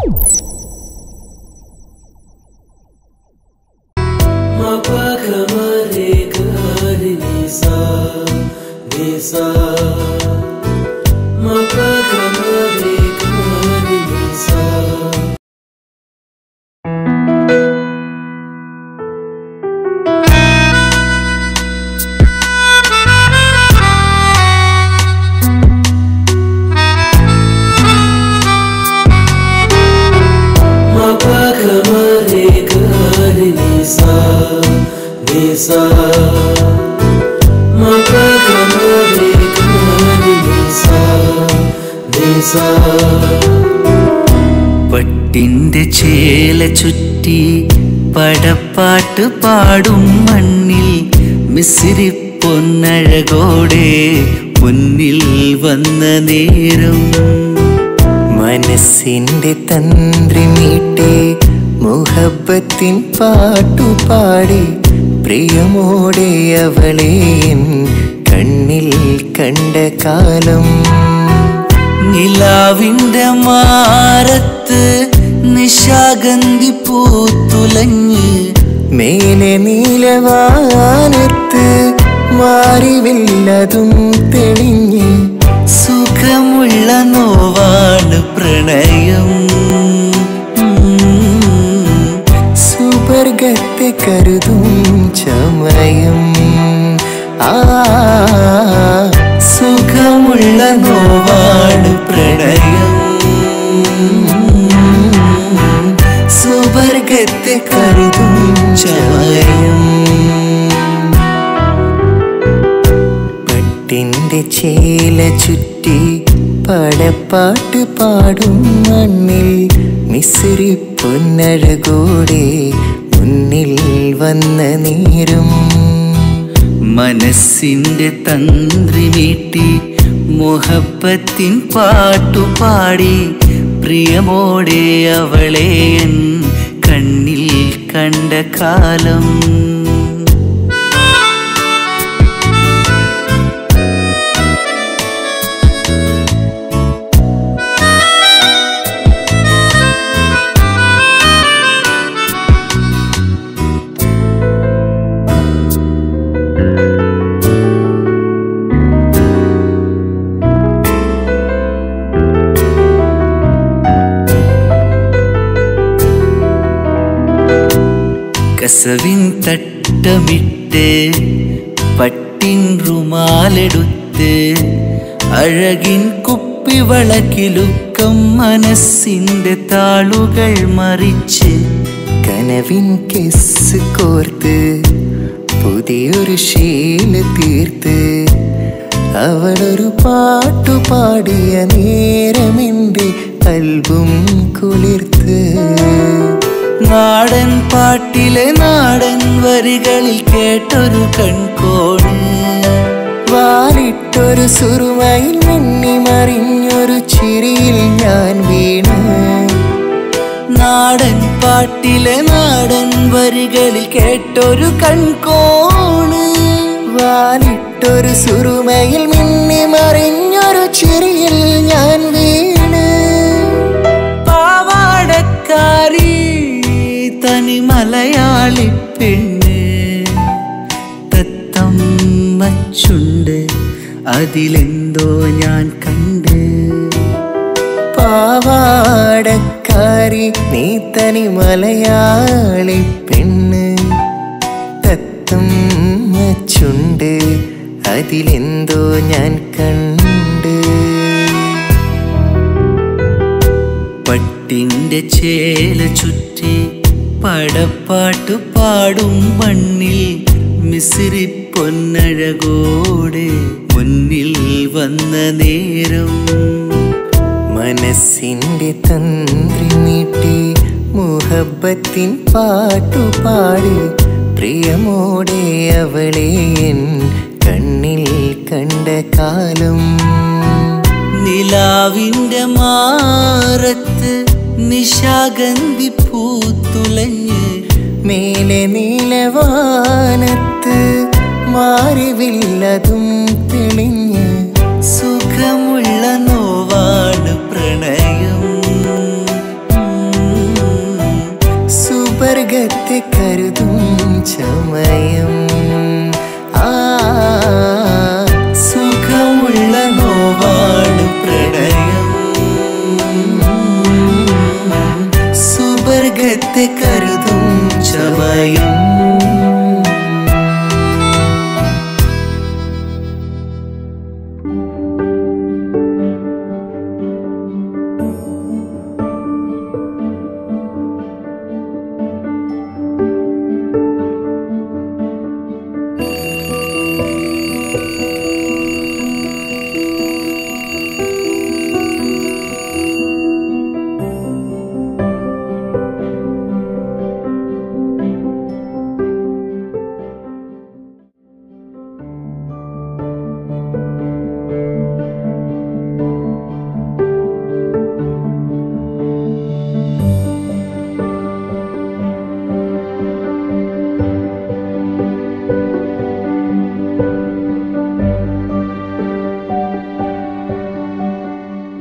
പട്ടിന്റെ ചേല ചുറ്റി പടപ്പാട്ട് പാടും മണ്ണിൽ മിസിരി പൊന്നഴകോടെ മുന്നിൽ വന്ന നേരം മനസ്സിന്റെ തന്ത്രി മീട്ടി മുഹബത്തിൻ പാട്ടുപാടി പ്രിയമോടെ അവളെ എൻ കണ്ണിൽ കണ്ട കാലം നിലാവിന്റെ മാറത്ത് നിശാഗന്ധി പൂത്തുലഞ്ഞ് മേലെ നീലവാനത്ത് മാറിവില്ലതും തെളിഞ്ഞ് സുഖമുള്ള നോവാണ് പ്രണയം സുവർഗത്തെ കരുതും ചമയം ആ സുഖമുള്ള നോവാണ് പ്രണയം സുവർഗത്തെ കരുതും ചമയം പട്ടിന്റെ ചേല ചുറ്റി പടപ്പാട്ട് പാടും മണ്ണിൽ മിശ്രി പൊന്നഴകോടെ മുന്നിൽ വന്ന നേരം മനസ്സിന്റെ തന്ത്രി മീട്ടി മുഹബത്തിൻ പാട്ടുപാടി പ്രിയമോടെ അവളെ എൻ കണ്ണിൽ കണ്ട കാലം കസവിൻ തട്ടമിട്ട് പട്ടിൻ റുമാലെടുത്ത് അഴകിൻ കുപ്പിവളക്കിലുക്കം മനസ്സിന്റെ താളുകൾ മറിച്ച് കനവിൻ കെസ് കോർത്ത് പുതിയൊരു ശീല തീർത്ത് അവളൊരു പാട്ടു പാടിയ നേരമെന്റെ അൽബും കുളിർത്ത് നാടൻ പാട്ടിലെ നാടൻ വരികളിൽ കേട്ടൊരു കൺകോണ് വാലിട്ടൊരു സുറുമയിൽ മിന്നി മറിഞ്ഞൊരു ചിരിയിൽ ഞാൻ വീണ് നാടൻ പാട്ടിലെ നാടൻ വരികളിൽ കേട്ടൊരു കൺകോണ് വാലിട്ടൊരു സുറുമയിൽ മിന്നി മറിഞ്ഞൊരു ചിരിയിൽ ഞാൻ വീണ് പാവാടക്കാരി തനി മലയാളി പെണ്ണ് തത്തമ്മച്ചുണ്ട് അതിലെന്തോ ഞാൻ കണ്ട് പാവാടക്കാരി നീ തനി മലയാളി പെണ്ണ് തത്തും ചുണ്ട് അതിലെന്തോ ഞാൻ കണ്ട് പട്ടിന്റെ ചേല ചുറ്റി പടപ്പാട്ട് പാടും മണ്ണിൽ മിസിരി പൊന്നഴകോടെ മുന്നിൽ വന്ന നേരം മനസ്സിന്റെ തന്ത്രി നീട്ടി മുഹബത്തിൻ പാട്ടുപാടി പ്രിയമോടെ അവളെ എൻ കണ്ണിൽ കണ്ട കാലം നിലാവിന്റെ മാറത്ത് നിശാഗന്ധി പൂത്തുലഞ്ഞ് മേലെ നീലവാനത്ത് മാറിവില്ലതും തെളിഞ്ഞ് സുഖമുള്ള നോവാണ് പ്രണയം സുബർഗത്തെ കരുതും ചമയം ആ സുഖമുള്ള നോവാണ് പ്രണയം സുബർഗത്തെ കരുതും ചമയം